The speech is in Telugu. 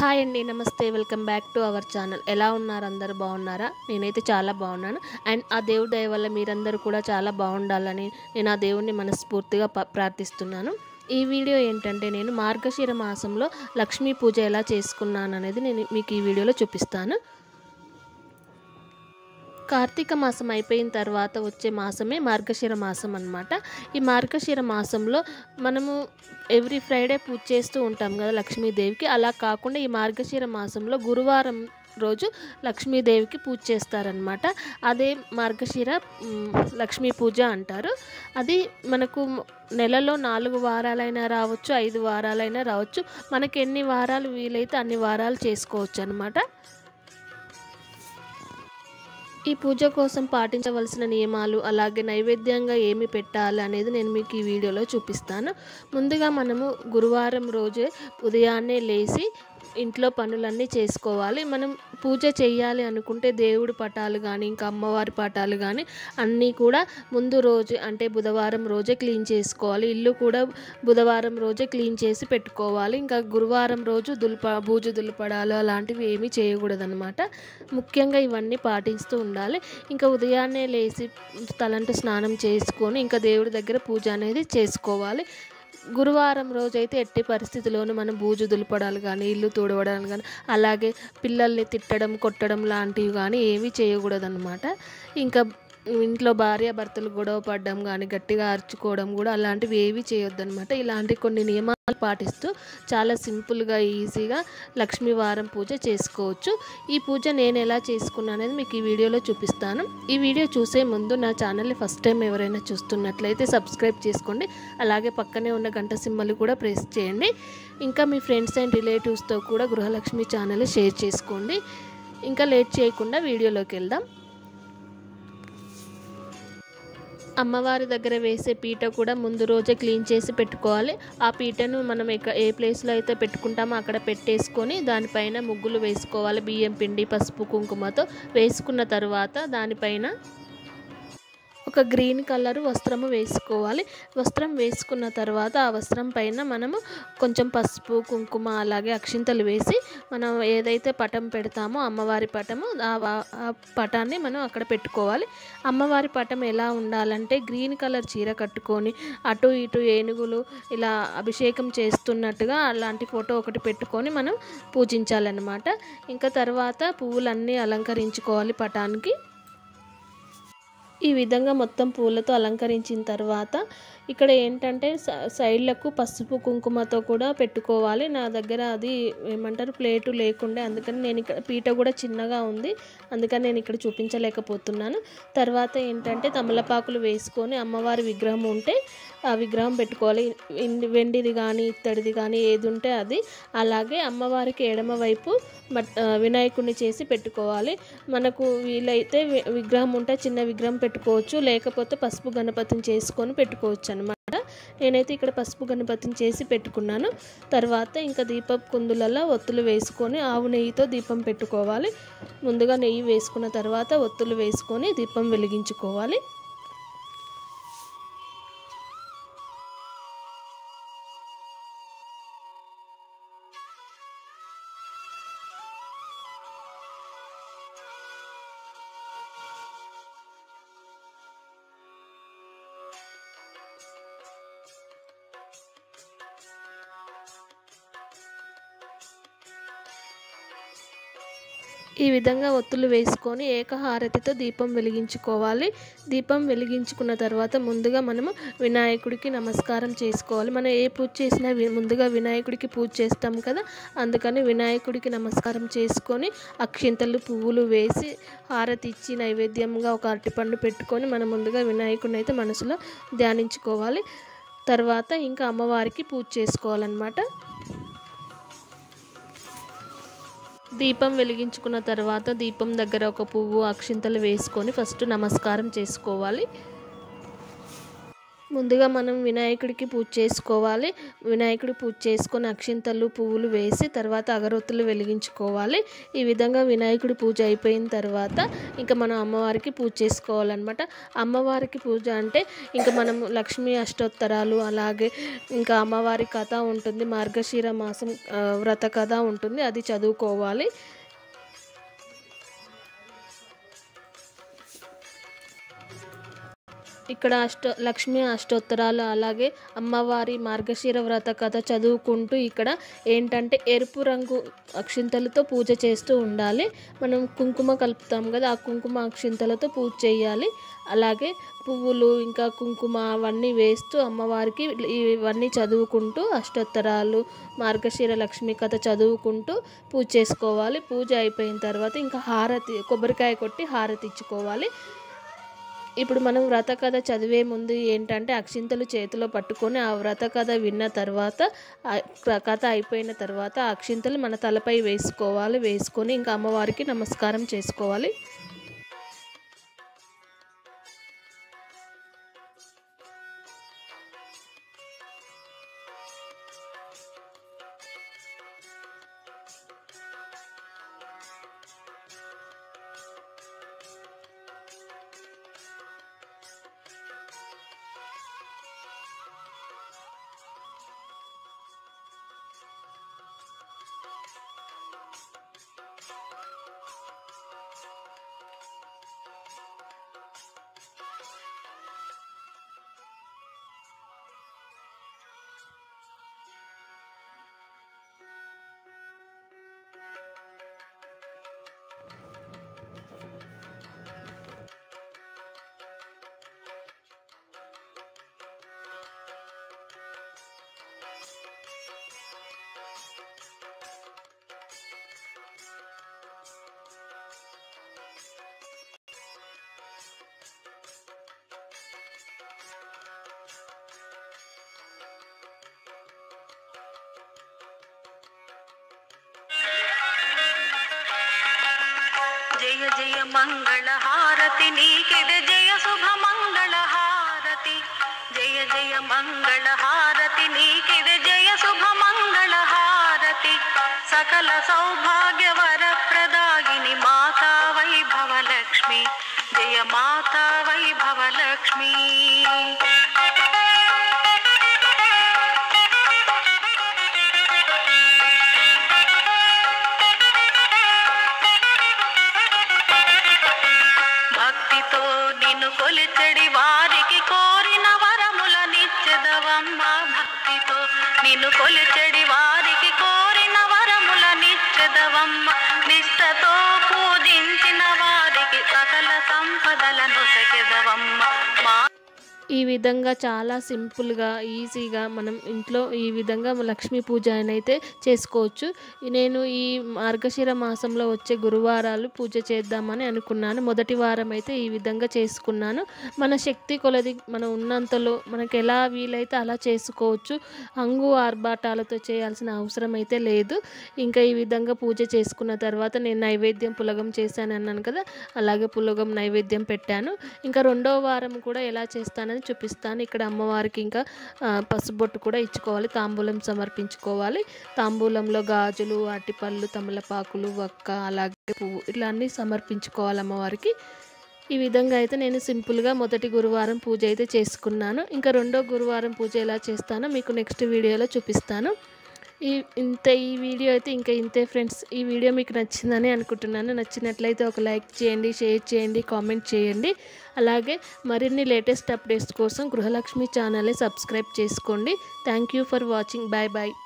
హాయ్ అండి నమస్తే welcome back to our channel ఎలా ఉన్నారు అందరు బాగున్నారా నేనైతే చాలా బాగున్నాను అండ్ ఆ దేవుడి దయ వల్ల మీరందరూ కూడా చాలా బాగుండాలని నేను ఆ దేవుడిని మనస్ఫూర్తిగా ప- ప్రార్థిస్తున్నాను ఈ వీడియో ఏంటంటే నేను మార్గశిర మాసంలో లక్ష్మీ పూజ ఎలా చేసుకున్నాను అనేది నేను మీకు ఈ వీడియోలో చూపిస్తాను కార్తీక మాసం అయిపోయిన తర్వాత వచ్చే మాసమే మార్గశిర మాసం అన్నమాట ఈ మార్గశిర మాసంలో మనము ఎవ్రీ ఫ్రైడే పూజ చేస్తూ ఉంటాం కదా లక్ష్మీదేవికి అలా కాకుండా ఈ మార్గశిర మాసంలో గురువారం రోజు లక్ష్మీదేవికి పూజ చేస్తారనమాట అదే మార్గశిర మ్, లక్ష్మీ పూజ అంటారు అది మనకు నెలలో నాలుగు వారాలైనా రావచ్చు ఐదు వారాలైనా రావచ్చు మనకి ఎన్ని వారాలు వీలైతే అన్ని వారాలు చేసుకోవచ్చు అనమాట ఈ పూజ కోసం పాటించవలసిన నియమాలు అలాగే నైవేద్యంగా ఏమి పెట్టాలి అనేది నేను మీకు ఈ వీడియోలో చూపిస్తాను ముందుగా మనము గురువారం రోజే ఉదయాన్నే లేచి ఇంట్లో పనులన్నీ చేసుకోవాలి మనం పూజ చేయాలి అనుకుంటే దేవుడి పటాలు కానీ ఇంకా అమ్మవారి పటాలు కానీ అన్నీ కూడా ముందు రోజు అంటే బుధవారం రోజే క్లీన్ చేసుకోవాలి ఇల్లు కూడా బుధవారం రోజే క్లీన్ చేసి పెట్టుకోవాలి ఇంకా గురువారం రోజు దుల్ప బూజు దులపడాలు అలాంటివి ఏమీ చేయకూడదనమాట ముఖ్యంగా ఇవన్నీ పాటిస్తూ ఉండాలి ఇంకా ఉదయాన్నే లేచి తలంటు స్నానం చేసుకొని ఇంకా దేవుడి దగ్గర పూజ అనేది చేసుకోవాలి గురువారం రోజైతే ఎట్టి పరిస్థితిలోనూ మనం బూజు దులపడాలు కానీ ఇల్లు తుడవడాలు కానీ అలాగే పిల్లల్ని తిట్టడం కొట్టడం లాంటివి కానీ ఏమీ చేయకూడదన్నమాట ఇంకా ఇంట్లో భార్య భర్తలు గొడవ పడడం కానీ గట్టిగా అరుచుకోవడం కూడా అలాంటివి ఏవి చేయొద్దన్నమాట ఇలాంటి కొన్ని నియమాలు పాటిస్తూ చాలా సింపుల్గా ఈజీగా లక్ష్మీవారం పూజ చేసుకోవచ్చు ఈ పూజ నేను ఎలా చేసుకున్నాను అనేది మీకు ఈ వీడియోలో చూపిస్తాను ఈ వీడియో చూసే ముందు నా ఛానల్ని ఫస్ట్ టైం ఎవరైనా చూస్తున్నట్లయితే సబ్స్క్రైబ్ చేసుకోండి అలాగే పక్కనే ఉన్న గంట సింబల్ కూడా ప్రెస్ చేయండి ఇంకా మీ ఫ్రెండ్స్ అండ్ రిలేటివ్స్తో కూడా గృహలక్ష్మి ఛానల్ షేర్ చేసుకోండి ఇంకా లేట్ చేయకుండా వీడియోలోకి వెళ్దాం అమ్మవారి దగ్గర వేసే పీట కూడా ముందు రోజే క్లీన్ చేసి పెట్టుకోవాలి ఆ పీటను మనం ఎక్క ఏ ప్లేస్లో అయితే పెట్టుకుంటామో అక్కడ పెట్టేసుకొని దానిపైన ముగ్గులు వేసుకోవాలి బియ్యం పిండి పసుపు కుంకుమతో వేసుకున్న తర్వాత దానిపైన ఒక గ్రీన్ కలర్ వస్త్రము వేసుకోవాలి వస్త్రం వేసుకున్న తర్వాత ఆ వస్త్రం పైన మనము కొంచెం పసుపు కుంకుమ అలాగే అక్షింతలు వేసి మనం ఏదైతే పటం పెడతామో అమ్మవారి పటము ఆ వా- ఆ పటాన్ని మనం అక్కడ పెట్టుకోవాలి అమ్మవారి పటం ఎలా ఉండాలంటే గ్రీన్ కలర్ చీర కట్టుకొని అటు ఇటు ఏనుగులు ఇలా అభిషేకం చేస్తున్నట్టుగా అలాంటి ఫోటో ఒకటి పెట్టుకొని మనం పూజించాలన్నమాట ఇంకా తర్వాత పువ్వులన్నీ అలంకరించుకోవాలి పటానికి ఈ విధంగా మొత్తం పూలతో అలంకరించిన తర్వాత ఇక్కడ ఏంటంటే స- సైడ్లకు పసుపు కుంకుమతో కూడా పెట్టుకోవాలి నా దగ్గర అది ఏమంటారు ప్లేటు లేకుండే అందుకని నేను ఇక్కడ పీట కూడా చిన్నగా ఉంది అందుకని నేను ఇక్కడ చూపించలేకపోతున్నాను తర్వాత ఏంటంటే తమలపాకులు వేసుకొని అమ్మవారి విగ్రహం ఉంటే ఆ విగ్రహం పెట్టుకోవాలి ఇన్- వెండిది కానీ ఇత్తడిది కానీ ఏది ఉంటే అది అలాగే అమ్మవారికి ఎడమ వైపు మట్ ఆ, వినాయకుడిని చేసి పెట్టుకోవాలి మనకు వీలైతే వి- విగ్రహం ఉంటే చిన్న విగ్రహం పెట్టుకోవచ్చు లేకపోతే పసుపు గణపతిని చేసుకొని పెట్టుకోవచ్చు అనమాట నేనైతే ఇక్కడ పసుపు గణపతిని చేసి పెట్టుకున్నాను తర్వాత ఇంకా దీపం కుందులలో ఒత్తులు వేసుకొని ఆవు నెయ్యితో దీపం పెట్టుకోవాలి ముందుగా నెయ్యి వేసుకున్న తర్వాత ఒత్తులు వేసుకొని దీపం వెలిగించుకోవాలి ఈ విధంగా ఒత్తులు వేసుకొని ఏకహారతితో దీపం వెలిగించుకోవాలి దీపం వెలిగించుకున్న తర్వాత ముందుగా మనము వినాయకుడికి నమస్కారం చేసుకోవాలి మనం ఏ పూజ చేసినా వి- ముందుగా వినాయకుడికి పూజ చేస్తాం కదా అందుకని వినాయకుడికి నమస్కారం చేసుకొని అక్షింతలు పువ్వులు వేసి హారతి ఇచ్చి నైవేద్యంగా ఒక అరటిపండు పెట్టుకొని మనం ముందుగా వినాయకుడిని అయితే మనసులో ధ్యానించుకోవాలి తర్వాత ఇంకా అమ్మవారికి పూజ చేసుకోవాలన్నమాట దీపం వెలిగించుకున్న తర్వాత దీపం దగ్గర ఒక పువ్వు అక్షింతలు వేసుకొని ఫస్ట్ నమస్కారం చేసుకోవాలి ముందుగా మనం వినాయకుడికి పూజ చేసుకోవాలి వినాయకుడి పూజ చేసుకొని అక్షింతలు పువ్వులు వేసి తర్వాత అగరొత్తులు వెలిగించుకోవాలి ఈ విధంగా వినాయకుడి పూజ అయిపోయిన తర్వాత ఇంకా మనం అమ్మవారికి పూజ చేసుకోవాలన్నమాట అమ్మవారికి పూజ అంటే ఇంకా మనం లక్ష్మీ అష్టోత్తరాలు అలాగే ఇంకా అమ్మవారి కథ ఉంటుంది మార్గశిర మాసం ఆ, వ్రత కథ ఉంటుంది అది చదువుకోవాలి ఇక్కడ అష్ట లక్ష్మీ అష్టోత్తరాలు అలాగే అమ్మవారి మార్గశిర వ్రత కథ చదువుకుంటూ ఇక్కడ ఏంటంటే ఎరుపు రంగు అక్షింతలతో పూజ చేస్తూ ఉండాలి మనం కుంకుమ కలుపుతాం కదా ఆ కుంకుమ అక్షింతలతో పూజ చేయాలి అలాగే పువ్వులు ఇంకా కుంకుమ అవన్నీ వేస్తూ అమ్మవారికి ఇవన్నీ చదువుకుంటూ అష్టోత్తరాలు మార్గశిర లక్ష్మీ కథ చదువుకుంటూ పూజ చేసుకోవాలి పూజ అయిపోయిన తర్వాత ఇంకా హారతి కొబ్బరికాయ కొట్టి హారతి ఇచ్చుకోవాలి ఇప్పుడు మనం వ్రత కథ చదివే ముందు ఏంటంటే అక్షింతలు చేతిలో పట్టుకొని ఆ వ్రత కథ విన్న తర్వాత ఆ క- కథ అయిపోయిన తర్వాత ఆ అక్షింతలు మన తలపై వేసుకోవాలి వేసుకొని ఇంకా అమ్మవారికి నమస్కారం చేసుకోవాలి జయ జయ మంగళ హారతి నీకిదే జయ శుభ మంగళ హారతి జయ జయ మంగళ హారతి నీకిదే జయ శుభ మంగళ హారతి సకల సౌభాగ్య వర ప్రదాయిని మాతా వైభవ లక్ష్మి జయ మాతా వైభవ లక్ష్మి భక్తితో నిన్ను కొలిచెడి వారికి కోరిన వరముల నిత్యదవమ్మ భక్తితో నిన్ను కొలిచెడి వారికి కోరిన వరముల నిత్యదవమ్మ నిష్టతో పూజించిన వారికి సకల సంపదలను సకెదవమ్మ మా ఈ విధంగా చాలా సింపుల్గా ఈజీగా మనం ఇంట్లో ఈ విధంగా లక్ష్మీ పూజ అయితే చేసుకోవచ్చు నేను ఈ మార్గశిర మాసంలో వచ్చే గురువారాలు పూజ చేద్దామని అనుకున్నాను మొదటి వారం అయితే ఈ విధంగా చేసుకున్నాను మన శక్తి కొలది మనం ఉన్నంతలో మనకు ఎలా వీలైతే అలా చేసుకోవచ్చు హంగు ఆర్భాటాలతో చేయాల్సిన అవసరం అయితే లేదు ఇంకా ఈ విధంగా పూజ చేసుకున్న తర్వాత నేను నైవేద్యం పులగం చేశాను అన్నాను కదా అలాగే పులగం నైవేద్యం పెట్టాను ఇంకా రెండో వారం కూడా ఎలా చేస్తానని చూపిస్తాను ఇక్కడ అమ్మవారికి ఇంకా ఆ, పసుబొట్టు కూడా ఇచ్చుకోవాలి తాంబూలం సమర్పించుకోవాలి తాంబూలంలో గాజులు అరటిపళ్ళు తమలపాకులు వక్క అలాగే పువ్వు ఇట్లా అన్నీ సమర్పించుకోవాలి అమ్మవారికి ఈ విధంగా అయితే నేను సింపుల్గా మొదటి గురువారం పూజ అయితే చేసుకున్నాను ఇంకా రెండో గురువారం పూజ ఎలా చేస్తానో మీకు నెక్స్ట్ వీడియోలో చూపిస్తాను ఈ ఇంత ఈ వీడియో అయితే ఇంకా ఇంతే ఫ్రెండ్స్ ఈ వీడియో మీకు నచ్చిందని అనుకుంటున్నాను నచ్చినట్లయితే ఒక లైక్ చేయండి షేర్ చేయండి కామెంట్ చేయండి అలాగే మరిన్ని లేటెస్ట్ అప్డేట్స్ కోసం గృహలక్ష్మి ఛానల్ని సబ్స్క్రైబ్ చేసుకోండి thank you for watching bye bye